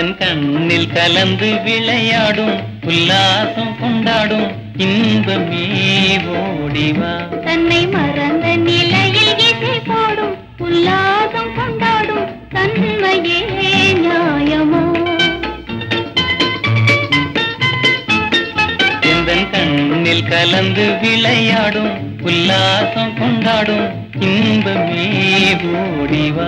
எந்தன் கண்ணில் கலந்து விளையாடும் உல்லாசம் கொண்டாடும் இன்பமே ஓடிவா தன்னை மறந்த நிலையில் இசை பாடும் உல்லாசம் கொண்டாடும் தன்மையே நியாயமோ எந்தன் கண்ணில் கலந்து விளையாடும் உல்லாசம் கொண்டாடும் இன்பமே ஓடிவா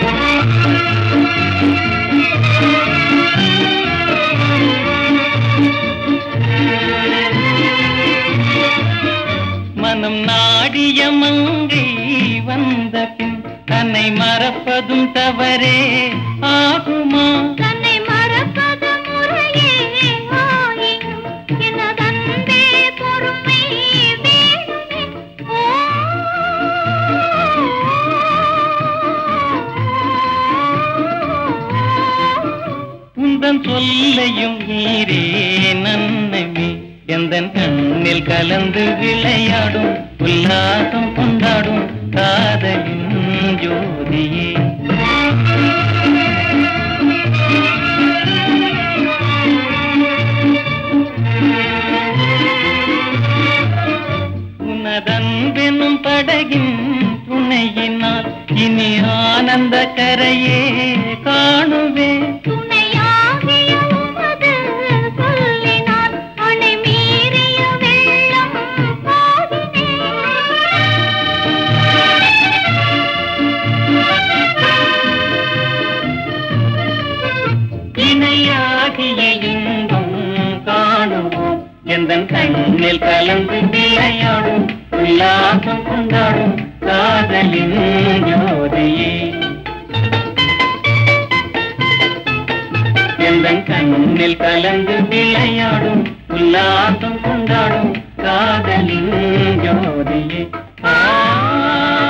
மனம் நாடிய மங்கை வந்த பின் தன்னை மறப்பதும் தவறே ஆகுமா தன்னை மறப்பது முறையே ஆயினும் எனதன்பே பொறுமை வேணுமே ஓ உந்தன் சொல்லையும் நீரே நன்னமே எந்தன் கண்ணில் கலந்து விளையாடும் உல்லாசம் கொண்டாடும் காதலின் ஜோதியே உனதன்பெனும் படகின் துணையினால் இனி ஆனந்த கரையே காணுவேன் துணையாகிய உமது சொல்லினால் அணை மீறிய வெள்ளம் இணையாகிய இன்பம் காணுவோம் எந்தன் கண்ணில் கலந்து விளையாடும் உல்லாசம் கொண்டாடும் காதலின் ஜோதியே எந்தன் கண்ணில் கலந்து விளையாடும் உல்லாசம் கொண்டாடும் காதலின் ஜோதியே ஆ